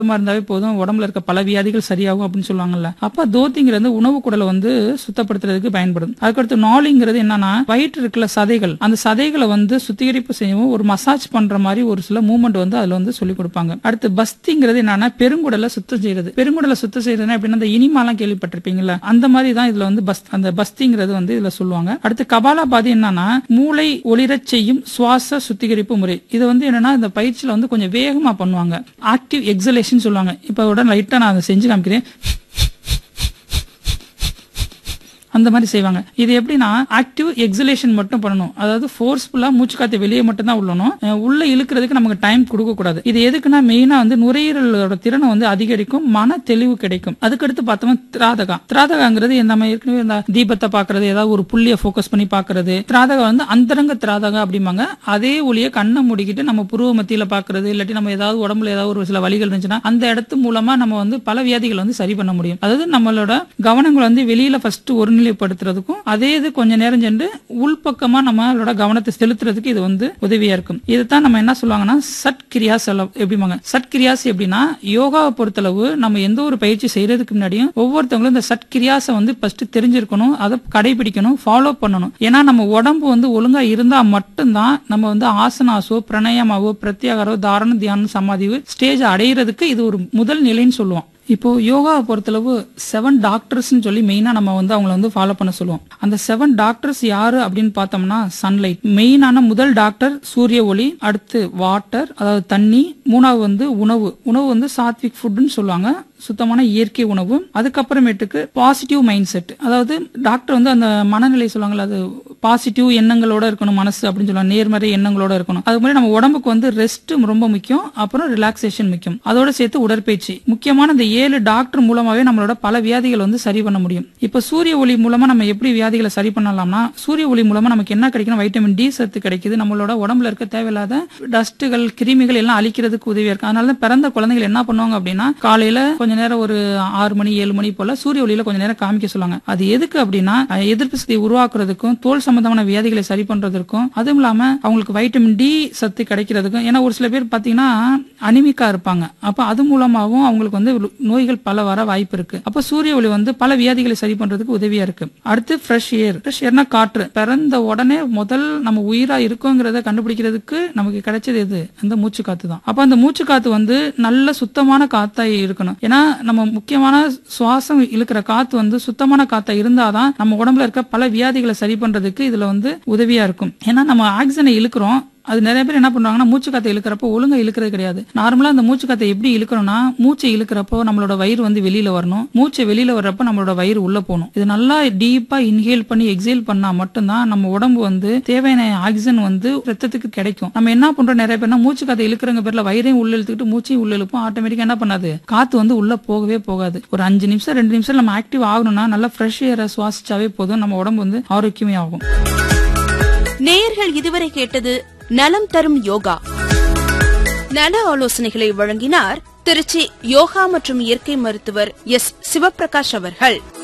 சுத்தமா இருந்தாவே போதும் உடம்புல இருக்க பல வியாதிகள் சரியாகும் அப்படின்னு சொல்லுவாங்கல்ல அப்ப தோத்திங்கிறது உணவு குடலை வந்து சுத்தப்படுத்துறதுக்கு பயன்படும் அதுக்கடுத்து நாளிங்கிறது என்னன்னா வயிற்று இருக்குல்ல சதைகள் அந்த சதைகளை வந்து சுத்திகரிப்பு செய்யவும் ஒரு மசாஜ் பண்ற மாதிரி ஒரு சில மூவ்மெண்ட் வந்து அதுல வந்து சொல்லி கொடுப்பாங்க அடுத்து பஸ்திங்கிறது என்னன்னா பெருங்குடலை சுத்தம் செய்யறது பெருங்குடலை சுத்தம் செய்யறதுன்னா எப்படின்னா அந்த இனிமாலாம் கேள்விப்பட்டிருப்பீங்கல்ல அந்த மாதிரி தான் இதுல வந்து பஸ் அந்த பஸ்திங்கிறது வந்து இதுல சொல்லுவாங்க அடுத்து கபாலாபாதி என்னன்னா மூளை ஒளிரச் செய்யும் சுவாச சுத்திகரிப்பு முறை இது வந்து என்னன்னா இந்த பயிற்சியில வந்து கொஞ்சம் வேகமா பண்ணுவாங்க ஆக்டிவ் எக்ஸலேஷன் சொல்லுவாங்க இப்ப உடனே லைட்டா நான் அதை செஞ்சு காமிக்கிறேன் அந்த மாதிரி செய்வாங்க இது எப்படின்னா ஆக்டிவ் எக்ஸலேஷன் மட்டும் பண்ணணும் அதாவது ஃபோர்ஸ்ஃபுல்லா மூச்சு காத்து வெளியே மட்டும் தான் உள்ளணும் அஹ் உள்ள இழுக்கிறதுக்கு நமக்கு டைம் கொடுக்க கூடாது இது எதுக்குன்னா மெயினா வந்து நுரையீரலோட திறனை வந்து அதிகரிக்கும் மன தெளிவு கிடைக்கும் அதுக்கடுத்து பார்த்தோம்னா திராதகா திராதகாங்கிறது நம்ம ஏற்கனவே இந்த தீபத்தை பாக்குறது ஏதாவது ஒரு புள்ளிய ஃபோக்கஸ் பண்ணி பாக்குறது திராதகா வந்து அந்தரங்க திராதகா அப்படிம்பாங்க அதே ஒளிய கண்ணை மூடிக்கிட்டு நம்ம புருவ மத்தியில பாக்குறது இல்லாட்டி நம்ம ஏதாவது உடம்புல ஏதாவது ஒரு சில வலிகள் இருந்துச்சுன்னா அந்த இடத்து மூலமா நம்ம வந்து பல வியாதிகளை வந்து சரி பண்ண முடியும் அதாவது நம்மளோட கவனங்கள் வந்து வெளியில ஃபர்ஸ்ட் ஒருநிலைப்படுத்துறதுக்கும் அதே இது கொஞ்ச நேரம் சென்று உள்பக்கமா நம்மளோட கவனத்தை செலுத்துறதுக்கு இது வந்து உதவியா இருக்கும் இதுதான் நம்ம என்ன சொல்லுவாங்கன்னா சட் கிரியாஸ் எல்லாம் எப்படிமாங்க சட் கிரியாஸ் எப்படின்னா யோகாவை பொறுத்தளவு நம்ம எந்த ஒரு பயிற்சி செய்யறதுக்கு முன்னாடியும் ஒவ்வொருத்தவங்களும் இந்த சட் கிரியாஸை வந்து ஃபர்ஸ்ட் தெரிஞ்சிருக்கணும் அதை கடைபிடிக்கணும் ஃபாலோ பண்ணணும் ஏன்னா நம்ம உடம்பு வந்து ஒழுங்கா இருந்தா மட்டும்தான் நம்ம வந்து ஆசனாசோ பிரணயமாவோ பிரத்யாகாரோ தாரண தியானம் சமாதிவு ஸ்டேஜ் அடையிறதுக்கு இது ஒரு முதல் நிலைன்னு சொல்லுவோம் இப்போ யோகாவை பொறுத்தளவு செவன் டாக்டர்ஸ்னு சொல்லி மெயினா நம்ம வந்து அவங்கள வந்து ஃபாலோ பண்ண சொல்லுவோம் அந்த செவன் டாக்டர்ஸ் யாரு அப்படின்னு பார்த்தோம்னா சன்லைட் மெயினான முதல் டாக்டர் சூரிய ஒளி அடுத்து வாட்டர் அதாவது தண்ணி மூணாவது வந்து உணவு உணவு வந்து சாத்விக் ஃபுட்னு சொல்லுவாங்க சுத்தமான இயற்கை உணவு அதுக்கப்புறமேட்டுக்கு பாசிட்டிவ் மைண்ட் செட் அதாவது டாக்டர் வந்து அந்த மனநிலை சொல்லுவாங்கல்ல அது பாசிட்டிவ் எண்ணங்களோட இருக்கணும் மனசு அப்படின்னு சொல்லுவாங்க நேர்மறை எண்ணங்களோட இருக்கணும் அது மாதிரி நம்ம உடம்புக்கு வந்து ரெஸ்ட் ரொம்ப முக்கியம் அப்புறம் ரிலாக்ஸேஷன் முக்கியம் அதோட சேர்த்து உடற்பயிற்சி முக்கியமான இந்த ஏழு டாக்டர் மூலமாவே நம்மளோட பல வியாதிகள் வந்து சரி பண்ண முடியும் இப்ப சூரிய ஒளி மூலமா நம்ம எப்படி வியாதிகளை சரி பண்ணலாம்னா சூரிய ஒளி மூலமா நமக்கு என்ன கிடைக்கும் வைட்டமின் டி சத்து கிடைக்குது நம்மளோட உடம்புல இருக்க தேவையில்லாத டஸ்ட்டுகள் கிருமிகள் எல்லாம் அழிக்கிறதுக்கு உதவியா இருக்கு அதனால தான் பிறந்த குழந்தைகள் என்ன பண்ணுவாங்க அப்படின்னா காலையில கொஞ்ச நேரம் ஒரு ஆறு மணி ஏழு மணி போல சூரிய ஒளியில கொஞ்ச நேரம் காமிக்க சொல்லுவாங்க அது எதுக்கு அப்படின்னா அஹ், எதிர்ப்பு சக்தி உருவாக்குறதுக்கும் தோல் சம்பந்தமான வியாதிகளை சரி பண்றதுக்கும் அதுவும் இல்லாம அவங்களுக்கு வைட்டமின் டி சத்து கிடைக்கிறதுக்கும் ஏன்னா ஒரு சில பேர் பாத்தீங்கன்னா அனிமிக்கா இருப்பாங்க அப்ப அது மூலமாவும் அவங்களுக்கு வந்து நோய்கள் பல வர வாய்ப்பு இருக்கு அப்ப சூரிய ஒளி வந்து பல வியாதிகளை சரி பண்றதுக்கு உதவியா இருக்கு அடுத்து ஃப்ரெஷ் ஏர் ஃப்ரெஷ் ஏர்னா காற்று பிறந்த உடனே முதல் நம்ம உயிரா இருக்கோங்கிறத கண்டுபிடிக்கிறதுக்கு நமக்கு கிடைச்சது எது அந்த மூச்சு காத்து தான் அப்ப அந்த மூச்சு காத்து வந்து நல்ல சுத்தமான காத்தா இருக்கணும் ஏன்னா நம்ம முக்கியமான சுவாசம் இழுக்கிற காத்து வந்து சுத்தமான காத்தா இருந்தாதான் நம்ம உடம்புல இருக்க பல வியாதிகளை சரி பண்றதுக்கு இதுல வந்து உதவியா இருக்கும் ஏன்னா நம்ம ஆக்சிஜனை இழுக்கிறோம் அது நிறைய பேர் என்ன பண்ணுவாங்கன்னா மூச்சு காத்தை இழுக்கிறப்போ ஒழுங்கா இழுக்கிறது கிடையாது நார்மலா அந்த மூச்சு காத்தை எப்படி இழுக்கணும்னா மூச்சை இழுக்கிறப்போ நம்மளோட வயிறு வந்து வெளியில வரணும் மூச்சை வெளியில வர்றப்போ நம்மளோட வயிறு உள்ள போகணும் இது நல்லா டீப்பா இன்ஹேல் பண்ணி எக்ஸேல் பண்ணா மட்டும்தான் நம்ம உடம்பு வந்து தேவையான ஆக்சிஜன் வந்து ரத்தத்துக்கு கிடைக்கும் நம்ம என்ன பண்றோம் நிறைய பேர்னா மூச்சு காத்தை இழுக்கிறங்க பேர்ல வயிறையும் உள்ள இழுத்துக்கிட்டு மூச்சையும் உள்ள இழுப்போம் ஆட்டோமேட்டிக்கா என்ன பண்ணாது காத்து வந்து உள்ள போகவே போகாது ஒரு அஞ்சு நிமிஷம் ரெண்டு நிமிஷம் நம்ம ஆக்டிவ் ஆகணும்னா நல்லா ஃப்ரெஷ் ஏரை சுவாசிச்சாவே போதும் நம்ம உடம்பு வந்து ஆரோக்கியமே ஆகும் நேயர்கள் இதுவரை கேட்டது நலம் தரும் யோகா நல ஆலோசனைகளை வழங்கினார் திருச்சி யோகா மற்றும் இயற்கை மருத்துவர் எஸ் சிவபிரகாஷ் அவர்கள்